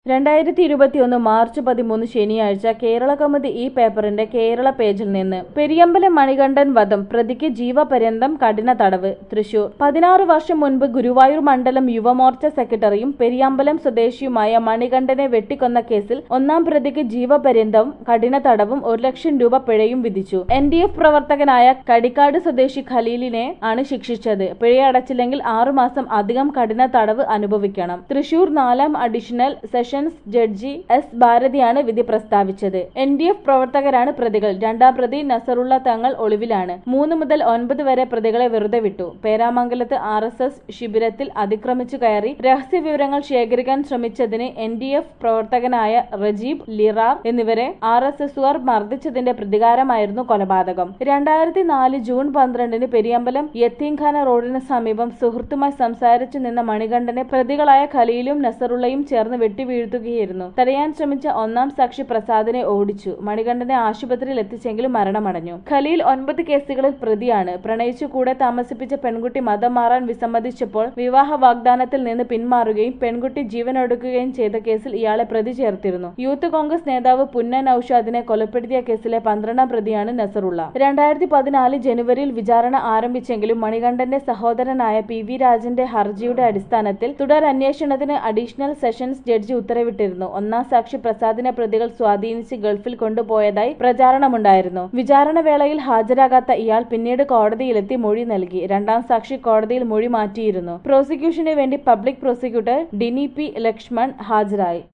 രണ്ടായിരത്തി ഇരുപത്തിയൊന്ന് മാർച്ച് പതിമൂന്ന് ശനിയാഴ്ച കേരള കൗമുദി ഈ പേപ്പറിന്റെ കേരള പേജിൽ നിന്ന് പെരിയമ്പലം മണികണ്ഠൻ വധം പ്രതിക്ക് ജീവപര്യന്തം കഠിന തടവ് തൃശൂർ പതിനാറ് വർഷം മുൻപ് ഗുരുവായൂർ മണ്ഡലം യുവമോർച്ച സെക്രട്ടറിയും പെരിയമ്പലം സ്വദേശിയുമായ മണികണ്ഠനെ വെട്ടിക്കൊന്ന കേസിൽ ഒന്നാം പ്രതിക്ക് ജീവപര്യന്തം കഠിന തടവും ഒരു ലക്ഷം രൂപ പിഴയും വിധിച്ചു എൻ ഡി എഫ് പ്രവർത്തകനായ കടിക്കാട് സ്വദേശി ഖലീലിനെ ആണ് ശിക്ഷിച്ചത് പിഴയടച്ചില്ലെങ്കിൽ ആറുമാസം അധികം കഠിന തടവ് അനുഭവിക്കണം തൃശൂർ നാലാം അഡീഷണൽ സെഷൻസ് ജഡ്ജി എസ് ഭാരതിയാണ് വിധി പ്രസ്താവിച്ചത് എൻ ഡി എഫ് പ്രവർത്തകരാണ് പ്രതികൾ രണ്ടാം പ്രതി നസറുള്ള തങ്ങൾ ഒളിവിലാണ് മൂന്ന് മുതൽ ഒൻപത് വരെ പ്രതികളെ വെറുതെ വിട്ടു പേരാമംഗലത്ത് ആർ എസ് എസ് ശിബിരത്തിൽ അതിക്രമിച്ചു കയറി രഹസ്യ വിവരങ്ങൾ ശേഖരിക്കാൻ ശ്രമിച്ചതിന് എൻ ഡി എഫ് പ്രവർത്തകനായ റജീബ് ലിറാർ എന്നിവരെ ആർ എസ് എസുകാർ മർദ്ദിച്ചതിന്റെ പ്രതികാരമായിരുന്നു കൊലപാതകം രണ്ടായിരത്തി നാല് ജൂൺ പന്ത്രണ്ടിന് പെരിയമ്പലം യത്തീംഖാന റോഡിന് സമീപം സുഹൃത്തുമായി സംസാരിച്ചു നിന്ന മണികണ്ഠനെ പ്രതികളായ ഖലീലും നസറുള്ളയും ചേർന്ന് വെട്ടിവീഴ്ത്തുകയായിരുന്നു തടയാൻ ശ്രമിച്ച ഒന്നാം സാക്ഷി പ്രസാദിനെ ഓടിച്ചു മണികണ്ഠനെ ആശുപത്രിയിൽ എത്തിച്ചെങ്കിലും മരണമടഞ്ഞു ഖലീൽ ഒൻപത് കേസുകളിൽ പ്രതിയാണ് പ്രണയിച്ചു കൂടെ താമസിപ്പിച്ച പെൺകുട്ടി മതം മാറാൻ വിസമ്മതിച്ചപ്പോൾ വിവാഹ വാഗ്ദാനത്തിൽ നിന്ന് പിന്മാറുകയും പെൺകുട്ടി ജീവനൊടുക്കുകയും ചെയ്ത കേസിൽ ഇയാളെ പ്രതി ചേർത്തിരുന്നു യൂത്ത് കോൺഗ്രസ് നേതാവ് പുന്നൻ ഔഷാദിനെ കൊലപ്പെടുത്തിയ കേസിലെ പന്ത്രണ്ടാം പ്രതിയാണ് നസറുള്ള രണ്ടായിരത്തി പതിനാല് ജനുവരിയിൽ വിചാരണ ആരംഭിച്ചെങ്കിലും മണികണ്ഠന്റെ സഹോദരനായ പി വി രാജന്റെ ഹർജിയുടെ അടിസ്ഥാനത്തിൽ തുടരന്വേഷണത്തിന് അഡീഷണൽ സെഷൻസ് ജഡ്ജി ഉത്തരവിട്ടിരുന്നു ഒന്നാം സാക്ഷി പ്രസാദിനെ പ്രതികൾ സ്വാധീനിച്ച് ഗൾഫിൽ കൊണ്ടുപോയതായി പ്രചാരണമുണ്ടായിരുന്നു വിചാരണ വേളയിൽ ഹാജരാകാത്ത ഇയാൾ പിന്നീട് കോടതിയിലെത്തി മൊഴി നൽകി രണ്ടാം സാക്ഷി കോടതിയിൽ മൊഴി മാറ്റിയിരുന്നു പ്രോസിക്യൂഷന് വേണ്ടി public prosecutor Dini P Lakshman ഹാജരായി